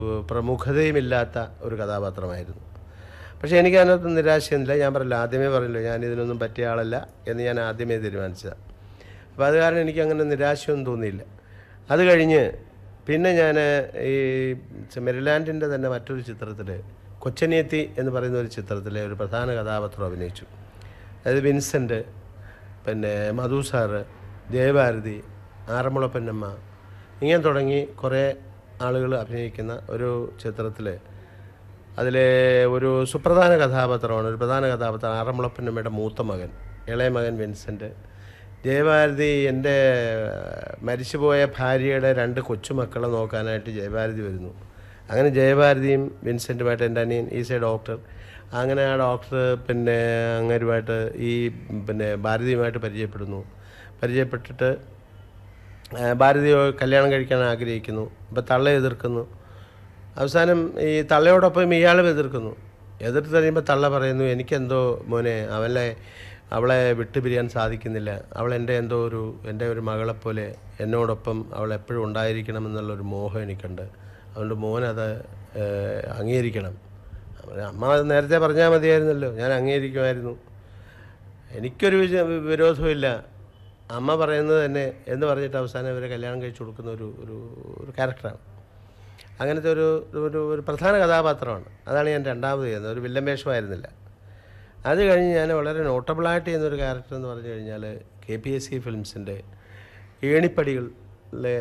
പ്രമുഖതയുമില്ലാത്ത ഒരു കഥാപാത്രമായിരുന്നു പക്ഷേ എനിക്ക് അതിനകത്ത് നിരാശയൊന്നുമില്ല ഞാൻ പറഞ്ഞില്ല ആദ്യമേ പറഞ്ഞല്ലോ ഞാൻ ഇതിനൊന്നും പറ്റിയ ആളല്ല എന്ന് ഞാൻ ആദ്യമേ തീരുമാനിച്ചതാണ് അപ്പോൾ അത് കാരണം എനിക്ക് അങ്ങനെ നിരാശയൊന്നും തോന്നിയില്ല അത് കഴിഞ്ഞ് പിന്നെ ഞാൻ ഈ മെരിലാൻഡിൻ്റെ തന്നെ മറ്റൊരു ചിത്രത്തിൽ കൊച്ചനിയത്തി എന്ന് പറയുന്ന ഒരു ചിത്രത്തിലെ ഒരു പ്രധാന കഥാപാത്രം അഭിനയിച്ചു അതായത് വിൻസെൻ്റ് പിന്നെ മധു സാറ് ജയഭാരതി ആറന്മുള പൊന്നമ്മ ഇങ്ങനെ തുടങ്ങി കുറേ ആളുകൾ അഭിനയിക്കുന്ന ഒരു ചിത്രത്തിൽ അതിലെ ഒരു സുപ്രധാന കഥാപാത്രമാണ് ഒരു പ്രധാന കഥാപാത്രം ആറന്മുള പൊന്നമ്മയുടെ മൂത്ത മകൻ ഇളയ മകൻ വിൻസെൻ്റ് ജയഭാരതി എൻ്റെ മരിച്ചുപോയ ഭാര്യയുടെ രണ്ട് കൊച്ചുമക്കളെ നോക്കാനായിട്ട് ജയഭാരതി വരുന്നു അങ്ങനെ ജയഭാരതിയും വിൻസെൻറ്റുമായിട്ട് എൻ്റെ അനിയൻ ഈസ് എ ഡോക്ടർ അങ്ങനെ ആ ഡോക്ടർ പിന്നെ അങ്ങരുമായിട്ട് ഈ പിന്നെ ഭാരതിയുമായിട്ട് പരിചയപ്പെടുന്നു പരിചയപ്പെട്ടിട്ട് ആ, ഭാരതിയോ കല്യാണം കഴിക്കാൻ ആഗ്രഹിക്കുന്നു അപ്പോൾ തള്ള എതിർക്കുന്നു അവസാനം ഈ തള്ളയോടൊപ്പം ഇയാളും എതിർക്കുന്നു എതിർത്ത് കഴിയുമ്പോൾ തള്ള പറയുന്നു എനിക്കെന്തോ മോനെ അവളെ അവളെ വിട്ടുപിരിയാൻ സാധിക്കുന്നില്ല അവൾ എൻ്റെ എന്തോ ഒരു എൻ്റെ ഒരു മകളെപ്പോലെ എന്നോടൊപ്പം അവൾ എപ്പോഴും ഉണ്ടായിരിക്കണം എന്നുള്ളൊരു മോഹം എനിക്കുണ്ട് അതുകൊണ്ട് മോനത് ഏഹ്, അംഗീകരിക്കണം അവര് അമ്മ അത് നേരത്തെ പറഞ്ഞാൽ മതിയായിരുന്നല്ലോ ഞാൻ അംഗീകരിക്കുമായിരുന്നു എനിക്കൊരു വിജ- വിരോധമില്ല അമ്മ പറയുന്നത് തന്നെ എന്ന് പറഞ്ഞിട്ട് അവസാനം ഇവരെ കല്യാണം കഴിച്ചു കൊടുക്കുന്ന ഒരു ഒരു ഒരു ക്യാരക്ടറാണ് അങ്ങനത്തെ ഒരു ഒരു ഒരു പ്രധാന കഥാപാത്രമാണ് അതാണ് ഞാൻ രണ്ടാമത് ചെയ്യുന്നത് ഒരു വില്ലൻ വേഷമായിരുന്നില്ല അത് കഴിഞ്ഞ് ഞാൻ വളരെ നോട്ടബിളായിട്ട് ചെയ്യുന്നൊരു ക്യാരക്ടർ എന്ന് പറഞ്ഞു കഴിഞ്ഞാൽ കെ പി എസ് സി ഫിലിംസിൻ്റെ ഏണിപ്പടികളിലെ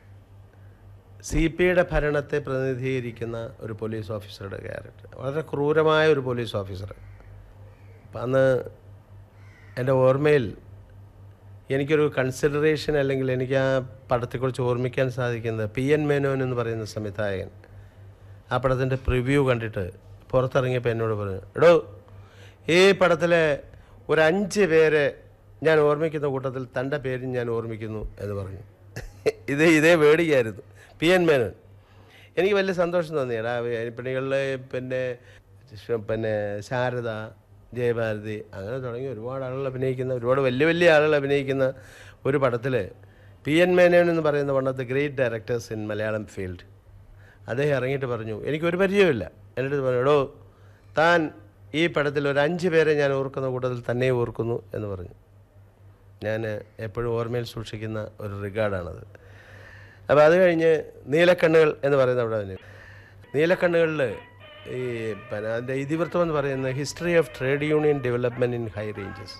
സി പി ഐയുടെ ഭരണത്തെ പ്രതിനിധീകരിക്കുന്ന ഒരു പോലീസ് ഓഫീസറുടെ ക്യാരക്ടർ വളരെ ക്രൂരമായ ഒരു പോലീസ് ഓഫീസർ അപ്പം അന്ന് എൻ്റെ ഓർമ്മയിൽ എനിക്കൊരു കൺസിഡറേഷൻ അല്ലെങ്കിൽ എനിക്ക് ആ പടത്തെക്കുറിച്ച് ഓർമ്മിക്കാൻ സാധിക്കുന്നത് പി എൻ മേനോൻ എന്ന് പറയുന്ന സംവിധായകൻ ആ പടത്തിൻ്റെ പ്രിവ്യൂ കണ്ടിട്ട് പുറത്തിറങ്ങിയപ്പോൾ എന്നോട് പറഞ്ഞു എടോ ഈ പടത്തിലെ ഒരു അഞ്ച് പേരെ ഞാൻ ഓർമ്മിക്കുന്ന കൂട്ടത്തിൽ തൻ്റെ പേരും ഞാൻ ഓർമ്മിക്കുന്നു എന്ന് പറഞ്ഞു ഇത് ഇതേ വേടിയായിരുന്നു പി എൻ മേനോൻ എനിക്ക് വലിയ സന്തോഷം തോന്നി എടാ അരിപ്പണികളിൽ പിന്നെ ശ- പിന്നെ ശാരദ ജയഭാരതി അങ്ങനെ തുടങ്ങി ഒരുപാട് ആളുകൾ അഭിനയിക്കുന്ന ഒരുപാട് വലിയ വലിയ ആളുകൾ അഭിനയിക്കുന്ന ഒരു പടത്തിൽ പി എൻ മേനോൻ എന്ന് പറയുന്ന one of the great directors in Malayalam field അദ്ദേഹം ഇറങ്ങിയിട്ട് പറഞ്ഞു എനിക്കൊരു പരിചയമില്ല എൻ്റെ അടുത്ത് പറഞ്ഞു എടോ താൻ ഈ പടത്തിൽ ഒരു അഞ്ച് പേരെ ഞാൻ ഓർക്കുന്ന കൂട്ടത്തിൽ തന്നെ ഓർക്കുന്നു എന്ന് പറഞ്ഞു ഞാൻ എപ്പോഴും ഓർമ്മയിൽ സൂക്ഷിക്കുന്ന ഒരു റിഗാർഡാണത് അപ്പോൾ അത് കഴിഞ്ഞ് നീലക്കണ്ണുകൾ എന്ന് പറയുന്ന അവിടെ തന്നെ നീലക്കണ്ണുകളിൽ ഈ പിന്നെ അതിൻ്റെ ഇതിവൃത്തം എന്ന് പറയുന്നത് history of trade union development in high ranges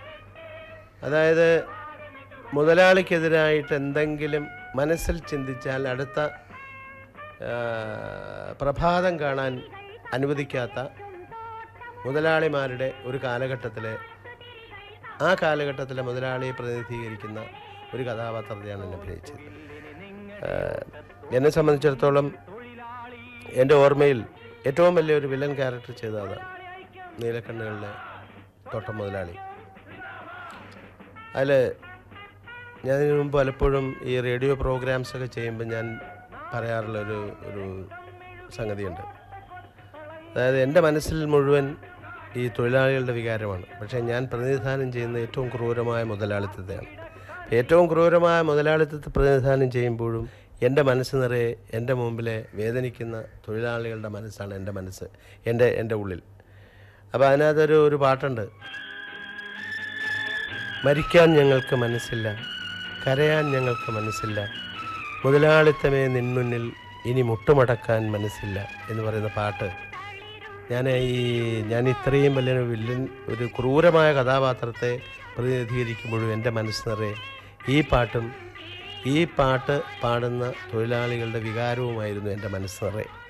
അതായത് മുതലാളിക്കെതിരായിട്ട് എന്തെങ്കിലും മനസ്സിൽ ചിന്തിച്ചാൽ അടുത്ത ആ, പ്രഭാതം കാണാൻ അനുവദിക്കാത്ത മുതലാളിമാരുടെ ഒരു കാലഘട്ടത്തിലെ ആ കാലഘട്ടത്തിലെ മുതലാളിയെ പ്രതിനിധീകരിക്കുന്ന ഒരു കഥാപാത്രത്തെയാണ് എന്നെ അഭിനയിച്ചത് ആ, എന്നെ സംബന്ധിച്ചിടത്തോളം എൻ്റെ ഓർമ്മയിൽ ഏറ്റവും വലിയൊരു വില്ലൻ ക്യാരക്ടർ ചെയ്ത അതാണ് നീലക്കണ്ണുകളിലെ തോട്ടം മുതലാളി അതിൽ ഞാൻ ഇതിനു മുമ്പ് പലപ്പോഴും ഈ റേഡിയോ പ്രോഗ്രാംസ് ഒക്കെ ചെയ്യുമ്പോൾ ഞാൻ പറയാറുള്ള ഒരു ഒരു സംഗതിയുണ്ട് അതായത് എൻ്റെ മനസ്സിൽ മുഴുവൻ ഈ തൊഴിലാളികളുടെ വികാരമാണ് പക്ഷേ ഞാൻ പ്രതിനിധാനം ചെയ്യുന്ന ഏറ്റവും ക്രൂരമായ മുതലാളിത്തത്തെയാണ് ഏറ്റവും ക്രൂരമായ മുതലാളിത്തത്തെ പ്രതിനിധാനം ചെയ്യുമ്പോഴും എൻ്റെ മനസ്സ് നിറയെ എൻ്റെ മുമ്പിലെ വേദനിക്കുന്ന തൊഴിലാളികളുടെ മനസ്സാണ് എൻ്റെ മനസ്സ് എൻ്റെ എൻ്റെ ഉള്ളിൽ അപ്പോൾ അതിനകത്തൊരു ഒരു പാട്ടുണ്ട് മരിക്കാൻ ഞങ്ങൾക്ക് മനസ്സില്ല കരയാൻ ഞങ്ങൾക്ക് മനസ്സില്ല മുതലാളിത്തമേ നിൻമുന്നിൽ ഇനി മുട്ടുമടക്കാൻ മനസ്സില്ല എന്ന് പറയുന്ന പാട്ട് ഞാൻ ഈ ഞാൻ ഇത്രയും വലിയൊരു വില്ലൻ ഒരു ക്രൂരമായ കഥാപാത്രത്തെ പ്രതിനിധീകരിക്കുമ്പോഴും എൻ്റെ മനസ്സ് നിറയെ ഈ പാട്ടും ഈ പാട്ട് പാടുന്ന തൊഴിലാളികളുടെ വികാരവുമായിരുന്നു എൻ്റെ മനസ്സ് നിറയെ